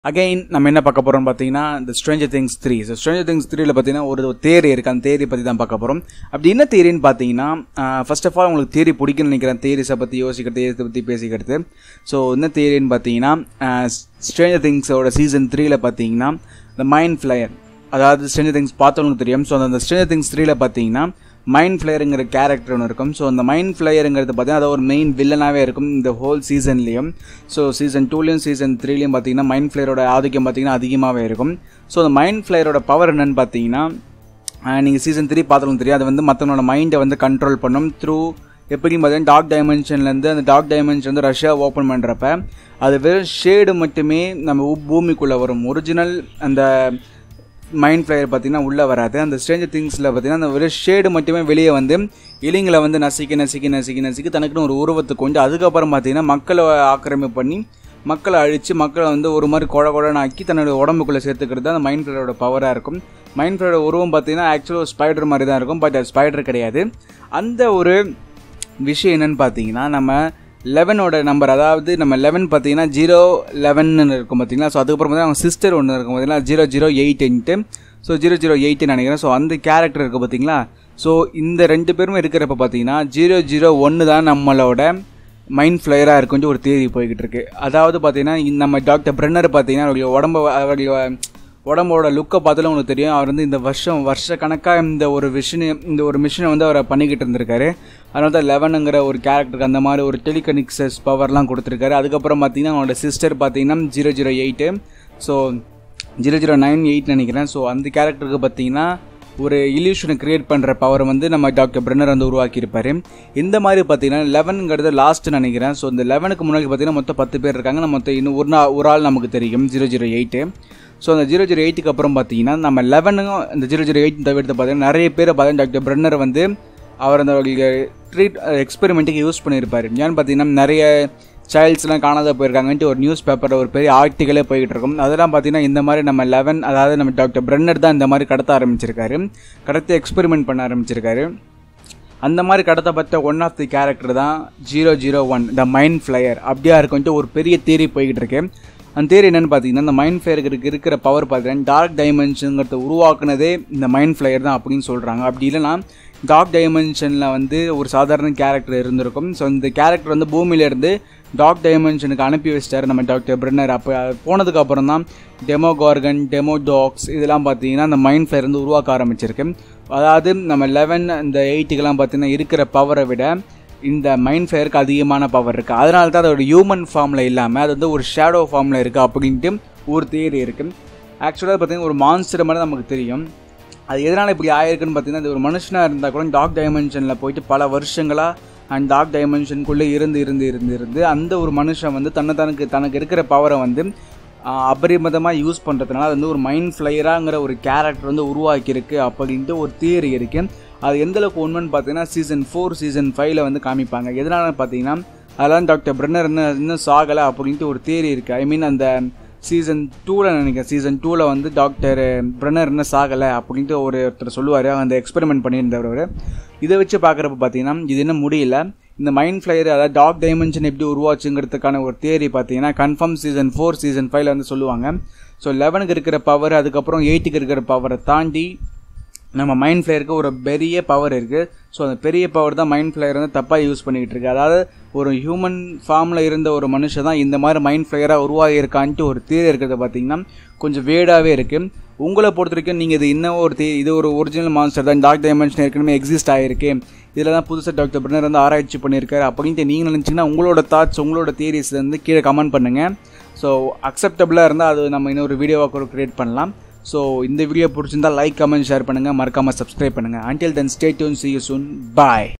again நம்ம என்ன பார்க்க போறோம்னு பார்த்தீங்கன்னா இந்த Stranger Things three so Stranger Things த்ரீல பார்த்தீங்கன்னா ஒரு தேரி இருக்கு அந்த தேரி பற்றி தான் பார்க்க போகிறோம் அப்படி என்ன தேரின்னு பார்த்தீங்கன்னா ஃபர்ஸ்ட் ஆஃப் ஆல் உங்களுக்கு தேரி பிடிக்கும்னு நினைக்கிறேன் தேரிஸை பற்றி யோசிக்கிறது தேரிஸை பற்றி பேசிக்கிறது ஸோ என்ன தேரின்னு பார்த்தீங்கன்னா ஸ்ட்ரேஞ்சர் திங்ஸோட சீசன் த்ரீல பார்த்தீங்கன்னா இந்த மைண்ட் ஃப்ளையர் அதாவது ஸ்ட்ரேஞ்சர் திங்ஸ் பார்த்தவங்களுக்கு தெரியும் ஸோ அந்த ஸ்ட்ரேஞ்சர் திங்ஸ் த்ரீல பார்த்தீங்கன்னா மைண்ட் ஃப்ளையருங்கிற கேரக்டர் ஒன்று இருக்கும் ஸோ அந்த மைண்ட் ஃப்ளையருங்கிறது பார்த்தீங்கன்னா அது ஒரு மெயின் வில்லனாகவே இருக்கும் இந்த ஹோல் சீசன்லேயும் ஸோ சீசன் டூலையும் சீசன் த்ரீலையும் பார்த்தீங்கன்னா மைண்ட் ஃப்ளையரோட ஆதிக்கம் பார்த்தீங்கன்னா அதிகமாகவே இருக்கும் ஸோ அந்த மைண்ட் ஃப்ளையரோட பவர் என்னன்னு பார்த்தீங்கன்னா நீங்கள் சீசன் த்ரீ பார்த்தாலும் தெரியும் அது வந்து மற்றவங்களோட மைண்டை வந்து கண்ட்ரோல் பண்ணும் த்ரூ எப்படின்னு பார்த்தீங்கன்னா டாக் டைமென்ஷன்லேருந்து அந்த டாக் டைமென்ஷன் வந்து ரஷ்யா ஓப்பன் பண்ணுறப்ப அது வெறும் ஷேடு மட்டுமே நம்ம பூமிக்குள்ளே வரும் ஒரிஜினல் அந்த மைண்ட் ஃப்ளையர் பார்த்தீங்கன்னா உள்ளே வராது அந்த ஸ்ட்ரேஞ்சர் திங்ஸில் பார்த்தீங்கன்னா அந்த ஒரு ஷேடு மட்டுமே வெளியே வந்து இலிங்களை வந்து நசுக்கி நசுக்கி நசுக்கி நசுக்கி தனக்குன்னு ஒரு உருவத்தை கொண்டு அதுக்கப்புறம் பார்த்தீங்கன்னா மக்களை ஆக்கிரமிப்பு பண்ணி மக்களை அழித்து மக்களை வந்து ஒரு மாதிரி குழ குழன்னு ஆக்கி தன்னோட உடம்புக்குள்ளே சேர்த்துக்கிறது அந்த மைண்ட் ஃப்ளையரோட பவராக இருக்கும் மைண்ட் ஃப்ளையரோட உருவம் பார்த்தீங்கன்னா ஆக்சுவலாக ஒரு ஸ்பைடர் மாதிரி தான் இருக்கும் பட் அது ஸ்பைடர் கிடையாது அந்த ஒரு விஷயம் என்னன்னு பார்த்தீங்கன்னா நம்ம லெவனோட நம்பர் அதாவது நம்ம லெவன் பார்த்தீங்கன்னா ஜீரோ லெவன்னு இருக்கும் பார்த்தீங்களா ஸோ அதுக்கப்புறம் பார்த்தீங்கன்னா அவங்க சிஸ்டர் ஒன்று இருக்கும் பார்த்தீங்களா ஜீரோ ஜீரோ எயிட்டுன்ட்டு ஸோ ஜீரோ ஜீரோ எயிட்டுன்னு நினைக்கிறேன் ஸோ அந்த கேரக்டர் இருக்குது பார்த்தீங்களா ஸோ இந்த ரெண்டு பேருமே இருக்கிறப்ப பார்த்தீங்கன்னா ஜீரோ ஜீரோ ஒன்று தான் நம்மளோட மைண்ட் ஃப்ளையராக இருக்குன்ட்டு ஒரு தேதி போய்கிட்டு இருக்கு அதாவது பார்த்தீங்கன்னா நம்ம டாக்டர் பிரென்னர் பார்த்தீங்கன்னா அவருடைய உடம்பு அவருடைய உடம்போட லுக்கை பார்த்தாலும் உங்களுக்கு தெரியும் அவர் வந்து இந்த வருஷம் வருஷ கணக்காக இந்த ஒரு விஷன் இந்த ஒரு மிஷினை வந்து அவரை பண்ணிக்கிட்டு இருந்திருக்காரு அதனால தான் லெவனுங்கிற ஒரு கேரக்டருக்கு அந்த மாதிரி ஒரு டெலிகனிக்சஸ் பவர்லாம் கொடுத்துருக்காரு அதுக்கப்புறம் பார்த்தீங்கன்னா அவனோட சிஸ்டர் பார்த்தீங்கன்னா zero zero eight so zero zero nine eight நினைக்கிறேன் ஸோ அந்த கேரக்டருக்கு பார்த்தீங்கன்னா ஒரு இல்யூஷனை கிரியேட் பண்ணுற பவர் வந்து நம்ம டாக்டர் பிரென்னர் வந்து உருவாக்கியிருப்பார் இந்த மாதிரி பார்த்தீங்கன்னா லெவனுங்கிறது லாஸ்ட்டு நினைக்கிறேன் ஸோ இந்த லெவனுக்கு முன்னாடி பார்த்தீங்கன்னா மொத்தம் பத்து பேர் இருக்காங்க நம்ம மொத்தம் இன்னும் ஒரு நாள் ஒரு ஆள் நமக்கு தெரியும் ஜீரோ ஜீரோ எயிட்டு ஸோ அந்த ஜீரோ ஜீரோ எயிட்டுக்கு அப்புறம் பார்த்தீங்கன்னா நம்ம லெவனும் இந்த ஜீரோ ஜீரோ எயிட் தவிர்த்து பார்த்தீங்கன்னா நிறைய பேர் பார்த்தீங்கன்னா டாக்டர் பிரென்னர் வந்து அவர் அந்த ட்ரீட் எக்ஸ்பெரிமெண்ட்டுக்கு யூஸ் பண்ணியிருப்பார் ஏன்னு பார்த்தீங்கன்னா நிறைய சைல்ட்ஸ்லாம் காணாத போயிருக்காங்கன்ட்டு ஒரு நியூஸ் பேப்பரில் ஒரு பெரிய ஆர்டிக்கலே போய்கிட்டு இருக்கும் அதெல்லாம் பார்த்தீங்கன்னா இந்த மாதிரி நம்ம லெவன் அதாவது நம்ம டாக்டர் பிரென்னர் தான் இந்த மாதிரி கடத்த ஆரம்பிச்சிருக்காரு கடத்தி எக்ஸ்பெரிமெண்ட் பண்ண ஆரம்பிச்சிருக்காரு அந்த மாதிரி கடத்தப்பட்ட ஒன் ஆஃப் தி கேரக்டர் தான் zero zero one the Mind Flayer அப்படியா இருக்குன்ட்டு ஒரு பெரிய தேரி போய்கிட்டு இருக்கு அந்த தேரி என்னென்னு பார்த்தீங்கன்னா இந்த மைண்ட் ஃப்ளையருக்கு இருக்கிற பவர் பார்த்தீங்கன்னா டார்க் டைமென்ஷனுங்கிறத உருவாக்குனதே இந்த மைண்ட் ஃப்ளையர் தான் அப்படின்னு சொல்கிறாங்க அப்படி இல்லைனா டார்க் டைமென்ஷனில் வந்து ஒரு சாதாரண கேரக்டர் இருந்திருக்கும் ஸோ இந்த கேரக்டர் வந்து பூமியிலேருந்து டார்க் டைமென்ஷனுக்கு அனுப்பி வச்சிட்டாரு நம்ம டாக்டர் பிரென்னர் அப்போ போனதுக்கு அப்புறம் தான் டெமோ கார்கன் டெமோ டாக்ஸ் இதெல்லாம் பார்த்தீங்கன்னா அந்த மைண்ட் ஃப்ளையர் வந்து உருவாக்க ஆரம்பிச்சிருக்கு அதாவது நம்ம லெவன் இந்த எயிட்டுக்கெல்லாம் பார்த்தீங்கன்னா இருக்கிற பவரை விட இந்த மைண்ட் ஃப்ளையருக்கு அதிகமான பவர் இருக்குது அதனால தான் அதோட ஹியூமன் ஃபார்மில் இல்லாமல் அது வந்து ஒரு ஷேடோ ஃபார்மில் இருக்குது அப்படின்ட்டு ஒரு தியரி இருக்குது ஆக்சுவலாக பார்த்தீங்கன்னா ஒரு மான்ஸ்டர் மாதிரி நமக்கு தெரியும் அது எதனால் இப்படி ஆயிருக்குன்னு பார்த்தீங்கன்னா இது ஒரு மனுஷனாக இருந்தால் கூட டாக் டைமென்ஷனில் போயிட்டு பல வருஷங்களாக அண்ட் டாக் டைமென்ஷனுக்குள்ளே இருந்து இருந்து இருந்து இருந்து அந்த ஒரு மனுஷன் வந்து தன்னை தனக்கு தனக்கு இருக்கிற பவரை வந்து அபரிமிதமாக யூஸ் பண்ணுறதுனால அது வந்து ஒரு மைண்ட் ஃப்ளையராங்கிற ஒரு கேரக்டர் வந்து உருவாக்கியிருக்கு அப்படின்ட்டு ஒரு தியரி இருக்குது அது எந்தளவுக்கு உண்மைன்னு பார்த்தீங்கன்னா சீசன் ஃபோர் சீசன் ஃபைவ்ல வந்து காமிப்பாங்க எதனால பார்த்தீங்கன்னா அதெல்லாம் டாக்டர் பிரென்னர் இன்னும் இன்னும் சாகலை அப்படின்ட்டு ஒரு தியரி இருக்குது ஐ மீன் அந்த சீசன் டூவில் நினைக்கிறேன் சீசன் டூவில் வந்து டாக்டர் பிரென்னர் இன்னும் சாகலை அப்படின்ட்டு ஒரு ஒருத்தர் சொல்லுவார் அந்த எக்ஸ்பெரிமெண்ட் பண்ணியிருந்தவர் இதை வச்சு பார்க்குறப்ப பார்த்தீங்கன்னா இது இன்னும் முடியல இந்த மைண்ட் ஃப்ளையர் அதாவது டாக் டைமென்ஷன் எப்படி உருவாச்சுங்கிறதுக்கான ஒரு தேரி பார்த்தீங்கன்னா கன்ஃபார்ம் சீசன் ஃபோர் சீசன் ஃபைவ்ல வந்து சொல்லுவாங்க ஸோ லெவனுக்கு இருக்கிற பவர் அதுக்கப்புறம் எயிட்டுக்கு இருக்கிற பவரை தாண்டி நம்ம மைண்ட் ஃப்ளையருக்கு ஒரு பெரிய பவர் இருக்குது ஸோ அந்த பெரிய பவர் தான் மைண்ட் ஃப்ளையர் வந்து தப்பாக யூஸ் பண்ணிக்கிட்டு இருக்கு அதாவது ஒரு ஹியூமன் ஃபார்மில் இருந்த ஒரு மனுஷன் தான் இந்த மாதிரி மைண்ட் ஃப்ளையராக உருவாகியிருக்கான்ட்டு ஒரு தீர் இருக்கிறத பார்த்தீங்கன்னா கொஞ்சம் வேடாகவே இருக்குது உங்களை பொறுத்த வரைக்கும் நீங்கள் இது இன்னும் ஒரு தீ இது ஒரு ஒரிஜினல் மான்ஸ்டர் தான் டாக் டைமென்ஷன் ஏற்கனவே எக்ஸிஸ்ட் ஆகிருக்கு இதில் தான் புதுசாக டாக்டர் பிரினர் வந்து ஆராய்ச்சி பண்ணியிருக்காரு அப்படின்ட்டு நீங்கள் நினச்சிங்கன்னா உங்களோட தாட்ஸ் உங்களோட தியரிஸ் வந்து கீழே கமெண்ட் பண்ணுங்கள் ஸோ அக்செப்டபுளாக இருந்தால் அது நம்ம இன்னொரு வீடியோவாக கூட க்ரியேட் பண்ணலாம் ஸோ இந்த வீடியோ பிடிச்சிருந்தா லைக் கமெண்ட் ஷேர் பண்ணுங்கள் மறக்காமல் சப்ஸ்கிரைப் பண்ணுங்கள் until then stay tuned see you soon bye